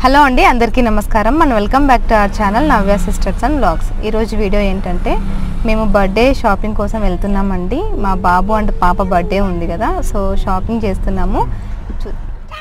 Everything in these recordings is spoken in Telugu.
హలో అండి అందరికీ నమస్కారం మన welcome back to our channel Navya sisters and vlogs ఈరోజు వీడియో ఏంటంటే మేము బర్త్డే షాపింగ్ కోసం వెళ్తున్నామండి మా బాబు అండ్ పాప బర్త్డే ఉంది కదా సో షాపింగ్ చేస్తున్నాము చూ-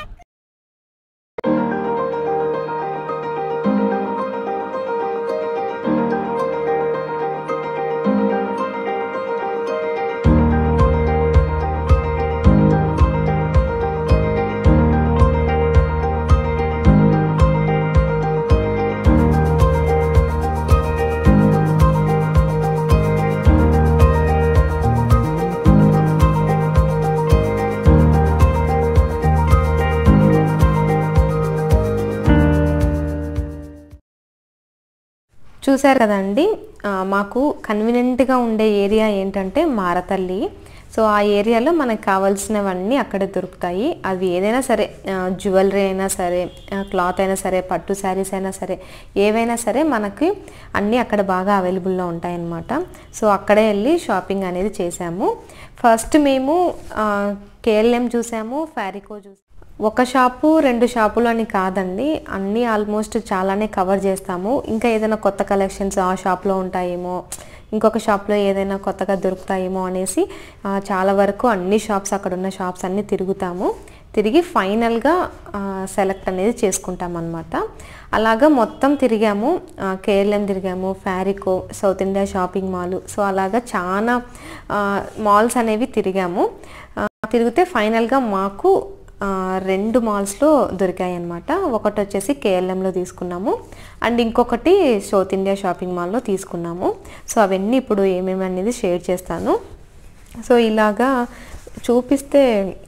చూశారు కదండి ఆ, మాకు కన్వీనియంట్గా ఉండే ఏరియా ఏంటంటే మారతల్లి సో ఆ ఏరియాలో మనకు కావాల్సినవన్నీ అక్కడ దొరుకుతాయి అవి ఏదైనా సరే జ్యువెలరీ అయినా సరే క్లాత్ అయినా సరే పట్టు శారీస్ అయినా సరే ఏవైనా సరే మనకి అన్నీ అక్కడ బాగా అవైలబుల్లో ఉంటాయన్నమాట సో అక్కడే వెళ్ళి షాపింగ్ అనేది చేసాము ఫస్ట్ మేము కేఎల్ఎం చూసాము ఫ్యారికో చూసాము ఒక షాపు రెండు షాపులు అని కాదండి అన్నీ ఆల్మోస్ట్ చాలానే కవర్ చేస్తాము ఇంకా ఏదైనా కొత్త కలెక్షన్స్ ఆ షాప్లో ఉంటాయేమో ఇంకొక షాప్లో ఏదైనా కొత్తగా దొరుకుతాయేమో అనేసి ఆ, చాలా వరకు అన్ని షాప్స్ అక్కడ ఉన్న షాప్స్ అన్నీ తిరుగుతాము తిరిగి ఫైనల్గా సెలెక్ట్ అనేది చేసుకుంటాం అనమాట అలాగా మొత్తం తిరిగాము కేఎల్ఎం తిరిగాము ఫ్యారికో south India shopping mall so అలాగా చాలా మాల్స్ అనేవి తిరిగాము ఆ, తిరిగితే ఫైనల్గా మాకు ఆ, రెండు మాల్స్లో దొరికాయి అనమాట ఒకటి వచ్చేసి కేఎల్ఎంలో తీసుకున్నాము అండ్ ఇంకొకటి సౌత్ ఇండియా షాపింగ్ మాల్లో తీసుకున్నాము సో అవన్నీ ఇప్పుడు ఏమేమి అనేది షేర్ చేస్తాను సో ఇలాగా చూపిస్తే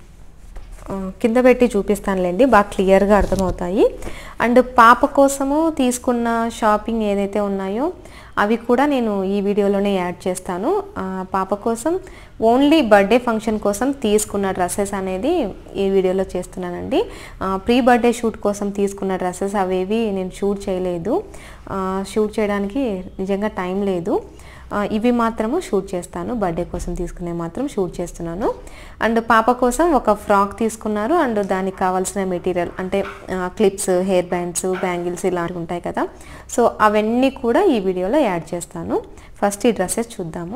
ఆ, కింద పెట్టి చూపిస్తానులేండి బాగా క్లియర్గా అర్థమవుతాయి అండ్ పాప కోసము తీసుకున్న షాపింగ్ ఏదైతే ఉన్నాయో అవి కూడా నేను ఈ వీడియోలోనే యాడ్ చేస్తాను ఆ, పాప కోసం ఓన్లీ బర్త్డే ఫంక్షన్ కోసం తీసుకున్న డ్రెస్సెస్ అనేది ఈ వీడియోలో చేస్తున్నానండి ఆ, ప్రీ బర్త్డే షూట్ కోసం తీసుకున్న డ్రెస్సెస్ అవేవి నేను షూట్ చేయలేదు ఆ, షూట్ చేయడానికి నిజంగా టైం లేదు ఆ, ఇవి మాత్రము షూట్ చేస్తాను బర్త్డే కోసం తీసుకునే మాత్రం షూట్ చేస్తున్నాను అండ్ పాప కోసం ఒక ఫ్రాక్ తీసుకున్నారు అండ్ దానికి కావాల్సిన మెటీరియల్ అంటే క్లిప్స్ హెయిర్ బ్యాండ్స్ బ్యాంగిల్స్ ఇలాంటివి ఉంటాయి కదా సో అవన్నీ కూడా ఈ వీడియోలో యాడ్ చేస్తాను ఫస్ట్ ఈ డ్రెస్సెస్ చూద్దాము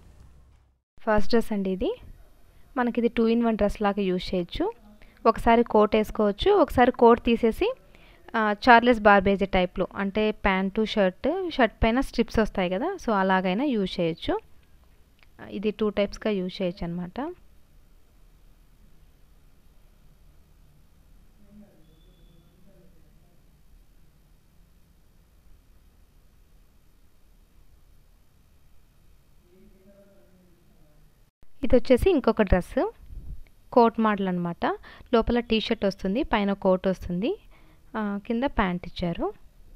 ఫస్ట్ డ్రెస్ అండి ఇది మనకి ఇది టూ ఇన్ వన్ డ్రెస్ లాగా యూజ్ చేయొచ్చు ఒకసారి కోట్ వేసుకోవచ్చు ఒకసారి కోట్ తీసేసి ఆ, చార్లెస్ బార్బేజీ టైప్లో అంటే ప్యాంటు షర్ట్ షర్ట్ పైన స్ట్రిప్స్ వస్తాయి కదా సో అలాగైనా యూజ్ చేయొచ్చు ఆ, ఇది టూ టైప్స్గా యూజ్ చేయొచ్చు అనమాట ఇది వచ్చేసి ఇంకొక డ్రెస్ కోట్ మోడల్ అనమాట లోపల టీ షర్ట్ వస్తుంది పైన కోట్ వస్తుంది ఆ, కింద ప్యాంట్ ఇచ్చారు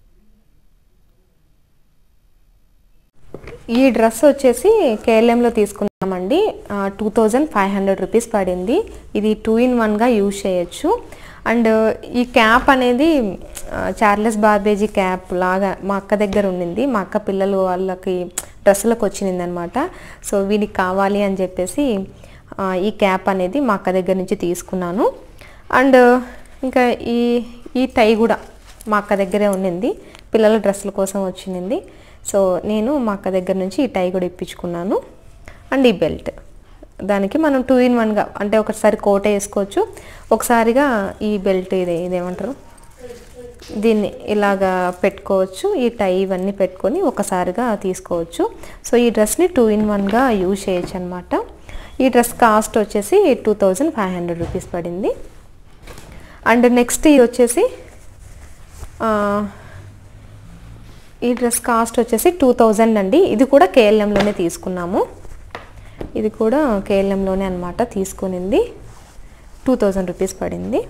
ఈ డ్రెస్ వచ్చేసి కేఎల్ఎంలో తీసుకున్నామండి two thousand five hundred rupees పడింది ఇది టూ ఇన్ వన్గా యూజ్ చేయొచ్చు అండ్ ఈ క్యాప్ అనేది ఆ, చార్లెస్ బార్బేజీ క్యాప్ లాగా మా అక్క దగ్గర ఉండింది మా అక్క పిల్లలు వాళ్ళకి డ్రెస్సులకు వచ్చింది అనమాట సో వీనికి కావాలి అని చెప్పేసి ఆ, ఈ క్యాప్ అనేది మా అక్క దగ్గర నుంచి తీసుకున్నాను అండ్ ఇంకా ఈ ఈ టై కూడా మా అక్క దగ్గరే ఉండింది పిల్లల డ్రెస్సుల కోసం వచ్చింది సో నేను మా అక్క దగ్గర నుంచి ఈ టై కూడా ఇప్పించుకున్నాను అండ్ ఈ బెల్ట్ దానికి మనం టూ ఇన్ వన్గా అంటే ఒకసారి కోట వేసుకోవచ్చు ఒకసారిగా ఈ బెల్ట్ ఇది ఇదేమంటారు దీన్ని ఇలాగా పెట్టుకోవచ్చు ఈ టై ఇవన్నీ పెట్టుకొని ఒకసారిగా తీసుకోవచ్చు సో ఈ డ్రెస్ని టూ ఇన్ వన్గా యూజ్ చేయొచ్చు అనమాట ఈ డ్రెస్ కాస్ట్ వచ్చేసి two thousand five hundred rupees పడింది అండ్ నెక్స్ట్ ఇది వచ్చేసి ఆ, ఈ డ్రెస్ కాస్ట్ వచ్చేసి టూ థౌజండ్ అండి ఇది కూడా కేఎల్ఎంలోనే తీసుకున్నాము ఇది కూడా కేఎల్ఎంలోనే అనమాట తీసుకునింది టూ థౌజండ్ రూపీస్ పడింది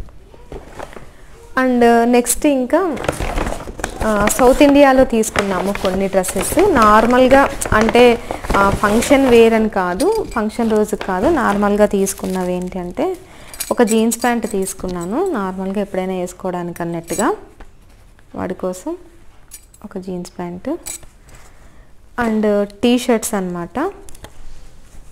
అండ్ నెక్స్ట్ ఇంకా ఆ, సౌత్ ఇండియాలో తీసుకున్నాము కొన్ని డ్రెస్సెస్ నార్మల్గా అంటే ఆ, ఫంక్షన్ వేర్ అని కాదు ఫంక్షన్ రోజు కాదు నార్మల్గా తీసుకున్నవి ఏంటి అంటే ఒక జీన్స్ ప్యాంట్ తీసుకున్నాను నార్మల్గా ఎప్పుడైనా వేసుకోవడానికి అన్నట్టుగా వాడి కోసం ఒక jeans pant and T shirts అనమాట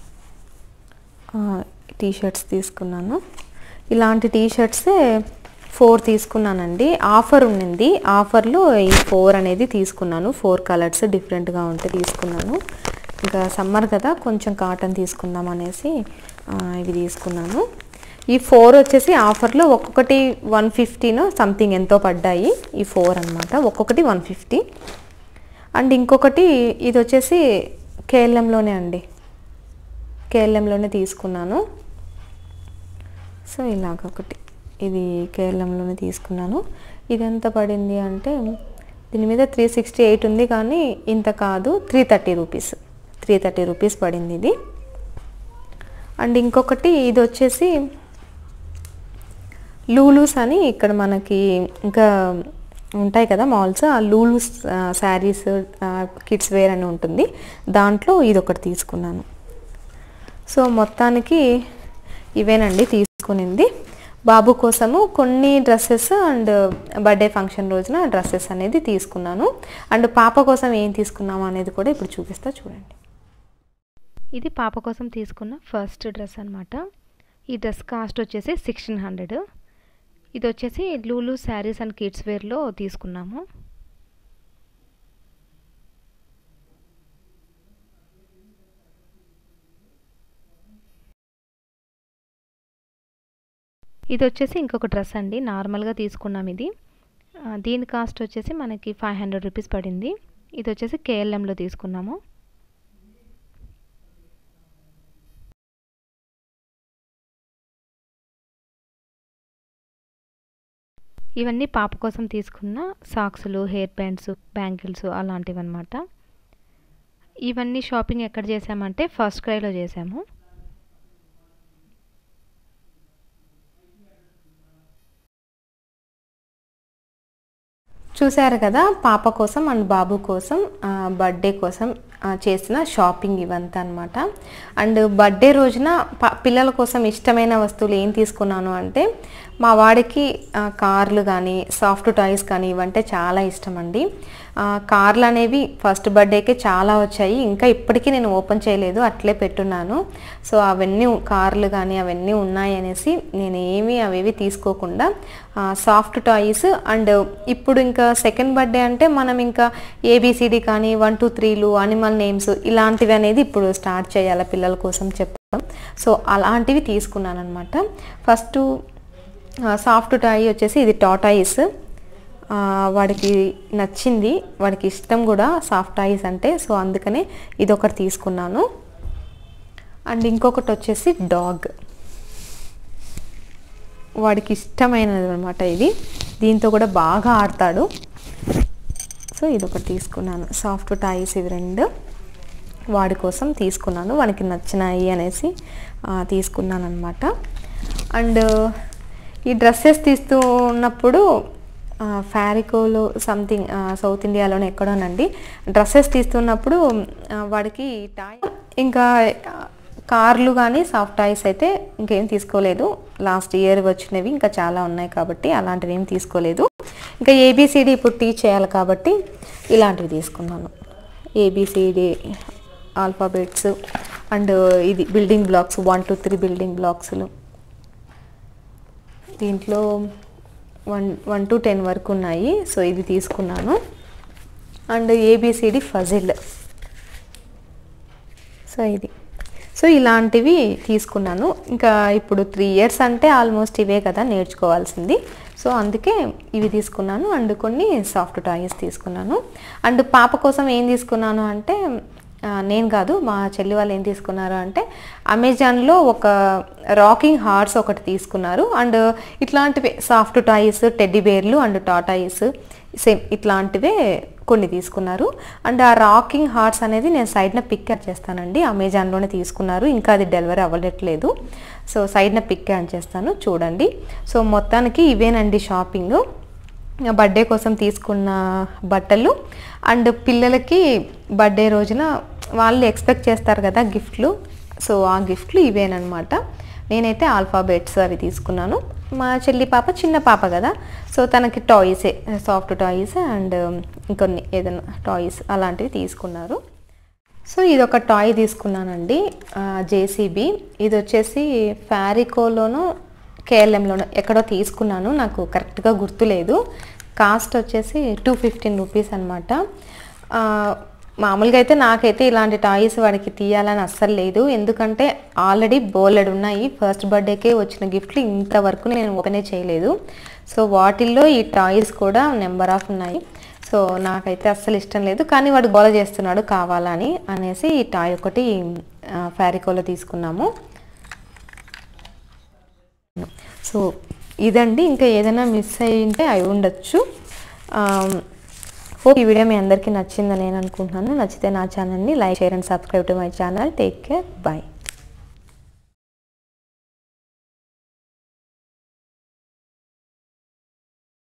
టీ షర్ట్స్ తీసుకున్నాను ఇలాంటి టీ షర్ట్సే ఫోర్ తీసుకున్నానండి ఆఫర్ ఉండింది ఆఫర్లో ఈ ఫోర్ అనేది తీసుకున్నాను ఫోర్ కలర్స్ డిఫరెంట్గా ఉంటే తీసుకున్నాను ఇంకా సమ్మర్ కదా కొంచెం కాటన్ తీసుకుందాం అనేసి ఆ, ఇవి తీసుకున్నాను ఈ ఫోర్ వచ్చేసి ఆఫర్లో ఒక్కొక్కటి వన్ ఫిఫ్టీనో సంథింగ్ ఎంతో పడ్డాయి ఈ ఫోర్ అనమాట ఒక్కొక్కటి వన్ ఫిఫ్టీ అండ్ ఇంకొకటి ఇది వచ్చేసి కేఎల్ఎంలోనే అండి కేఎల్ఎంలోనే తీసుకున్నాను సో ఇలాగ ఒకటి ఇది కేరళంలోనే తీసుకున్నాను ఇది ఎంత పడింది అంటే దీని మీద త్రీ సిక్స్టీ ఎయిట్ ఉంది కానీ ఇంత కాదు three thirty rupees three thirty rupees పడింది ఇది అండ్ ఇంకొకటి ఇది వచ్చేసి లూలూస్ అని ఇక్కడ మనకి ఇంకా ఉంటాయి కదా మాల్స్ ఆ లూలూస్ శారీస్ కిడ్స్ వేర్ అని ఉంటుంది దాంట్లో ఇది ఒకటి తీసుకున్నాను సో మొత్తానికి ఇవేనండి తీసుకునింది బాబు కోసము కొన్ని డ్రెస్సెస్ అండ్ బర్త్డే ఫంక్షన్ రోజున డ్రెస్సెస్ అనేది తీసుకున్నాను అండ్ పాప కోసం ఏం తీసుకున్నాము అనేది కూడా ఇప్పుడు చూపిస్తా చూడండి ఇది పాప కోసం తీసుకున్న ఫస్ట్ డ్రెస్ అనమాట ఈ డ్రెస్ కాస్ట్ వచ్చేసి సిక్స్టీన్ హండ్రెడ్ ఇది వచ్చేసి లూలు శారీస్ అండ్ కిడ్స్ వేర్లో తీసుకున్నాము ఇది వచ్చేసి ఇంకొక డ్రెస్ అండి నార్మల్గా తీసుకున్నాం ఇది ఆ, దీని కాస్ట్ వచ్చేసి మనకి ఫైవ్ హండ్రెడ్ రూపీస్ పడింది ఇది వచ్చేసి కేఎల్ఎంలో తీసుకున్నాము ఇవన్నీ పాప కోసం తీసుకున్న సాక్సులు హెయిర్ బ్యాండ్స్ బ్యాంగిల్స్ అలాంటివి అనమాట ఇవన్నీ షాపింగ్ ఎక్కడ చేసామంటే ఫస్ట్ క్రైలో చేసాము చూశారు కదా పాప కోసం అండ్ బాబు కోసం బర్త్డే కోసం ఆ, చేసిన షాపింగ్ ఇవంతా అనమాట అండ్ బర్త్డే రోజున ప- పిల్లల కోసం ఇష్టమైన వస్తువులు ఏం తీసుకున్నాను అంటే మా వాడికి ఆ, కార్లు కానీ సాఫ్ట్ టాయ్స్ కానీ ఇవంటే చాలా ఇష్టం అండి ఆ, కార్లు అనేవి ఫస్ట్ బర్త్డేకే చాలా వచ్చాయి ఇంకా ఇప్పటికీ నేను ఓపెన్ చేయలేదు అట్లే పెట్టున్నాను సో అవన్నీ కార్లు కానీ అవన్నీ ఉన్నాయి అనేసి నేను ఏమీ అవేవి తీసుకోకుండా సాఫ్ట్ టాయ్స్ అండ్ ఇప్పుడు ఇంకా సెకండ్ బర్త్డే అంటే మనం ఇంకా ఏబిసిడి కానీ వన్ టూ త్రీలు అనిమల్ నేమ్స్ ఇలాంటివి అనేది ఇప్పుడు స్టార్ట్ చేయాలి పిల్లల కోసం చెప్తాం సో అలాంటివి తీసుకున్నాను అనమాట ఫస్ట్ సాఫ్ట్ టాయ్ వచ్చేసి ఇది టాటాయిస్ ఆ, వాడికి నచ్చింది వాడికి ఇష్టం కూడా సాఫ్ట్ టాయిస్ అంటే సో అందుకనే ఇది ఒకటి తీసుకున్నాను అండ్ ఇంకొకటి వచ్చేసి డాగ్ వాడికి ఇష్టమైనది అనమాట ఇది దీంతో కూడా బాగా ఆడతాడు సో ఇది ఒకటి తీసుకున్నాను సాఫ్ట్ టాయిస్ ఇవి రెండు వాడి కోసం తీసుకున్నాను వానికి నచ్చినాయి అనేసి ఆ, తీసుకున్నాను అనమాట అండ్ ఈ డ్రెస్సెస్ తీస్తూ ఉన్నప్పుడు ఫ్యారికోలో సంథింగ్ సౌత్ ఇండియాలోనే ఎక్కడోనండి డ్రెస్సెస్ తీస్తున్నప్పుడు ఆ, వాడికి టాయ్ ఇంకా ఆ, కార్లు కానీ సాఫ్ట్ టాయ్స్ అయితే ఇంకేం తీసుకోలేదు లాస్ట్ ఇయర్ వచ్చినవి ఇంకా చాలా ఉన్నాయి కాబట్టి అలాంటివి ఏం తీసుకోలేదు ఇంకా ఏబిసిడి ఇప్పుడు టీచ్ చేయాలి కాబట్టి ఇలాంటివి తీసుకున్నాను ఏబిసిడి ఆల్ఫాబెట్స్ అండ్ ఇది building blocks one two three building బ్లాక్స్లు దీంట్లో వన్ వన్ టు టెన్ వరకు ఉన్నాయి సో ఇది తీసుకున్నాను అండ్ ఏబిసిడి ఫజిల్ సో ఇది సో ఇలాంటివి తీసుకున్నాను ఇంకా ఇప్పుడు త్రీ ఇయర్స్ అంటే ఆల్మోస్ట్ ఇవే కదా నేర్చుకోవాల్సింది సో అందుకే ఇవి తీసుకున్నాను అండ్ కొన్ని సాఫ్ట్ టాయ్స్ తీసుకున్నాను అండ్ పాప కోసం ఏం తీసుకున్నాను అంటే ఆ, నేను కాదు మా చెల్లి వాళ్ళు ఏం తీసుకున్నారు అంటే అమెజాన్లో ఒక రాకింగ్ హార్ట్స్ ఒకటి తీసుకున్నారు అండ్ ఇట్లాంటివి సాఫ్ట్ టాయ్స్ టెడ్డీ బేర్లు అండ్ టాటాయిస్ సేమ్ ఇట్లాంటివే కొన్ని తీసుకున్నారు అండ్ ఆ రాకింగ్ హార్ట్స్ అనేది నేను సైడ్న పిక్ చేస్తానండి అమెజాన్లోనే తీసుకున్నారు ఇంకా అది డెలివరీ అవ్వట్లేదు సో సైడ్న పిక్ యాడ్ చేస్తాను చూడండి సో మొత్తానికి ఇవేనండి షాపింగ్ బర్త్డే కోసం తీసుకున్న బట్టలు అండ్ పిల్లలకి బర్త్డే రోజున వాళ్ళు ఎక్స్పెక్ట్ చేస్తారు కదా గిఫ్ట్లు సో ఆ గిఫ్ట్లు ఇవేనమాట నేనైతే ఆల్ఫాబెట్స్ అవి తీసుకున్నాను మా చెల్లి పాప చిన్న పాప కదా సో తనకి టాయ్సే సాఫ్ట్ టాయ్స్ అండ్ ఇంకొన్ని ఏదైనా టాయ్స్ అలాంటివి తీసుకున్నారు సో ఇది ఒక టాయ్ తీసుకున్నానండి జేసీబీ ఇది వచ్చేసి ఫ్యారికోలోను కేఎల్ఎంలో ఎక్కడో తీసుకున్నాను నాకు కరెక్ట్గా గుర్తులేదు కాస్ట్ వచ్చేసి టూ ఫిఫ్టీన్ రూపీస్ అనమాట మామూలుగా అయితే నాకైతే ఇలాంటి టాయ్స్ వాడికి తీయాలని అస్సలు లేదు ఎందుకంటే ఆల్రెడీ బోలెడ్ ఉన్నాయి ఫస్ట్ బర్త్డేకే వచ్చిన గిఫ్ట్లు ఇంతవరకు నేను ఓపెనే చేయలేదు సో వాటిల్లో ఈ టాయ్స్ కూడా నెంబర్ ఆఫ్ ఉన్నాయి సో నాకైతే అస్సలు ఇష్టం లేదు కానీ వాడు గోల చేస్తున్నాడు కావాలని అనేసి ఈ టాయ్ ఒకటి ఫ్యారికోలో తీసుకున్నాము సో ఇదండి ఇంకా ఏదైనా మిస్ అయి ఉంటే అయి ఉండొచ్చు హోప్ ఈ వీడియో మీ అందరికీ నచ్చిందని నేను అనుకుంటున్నాను నచ్చితే నా ఛానల్ని like share and subscribe to my channel take care bye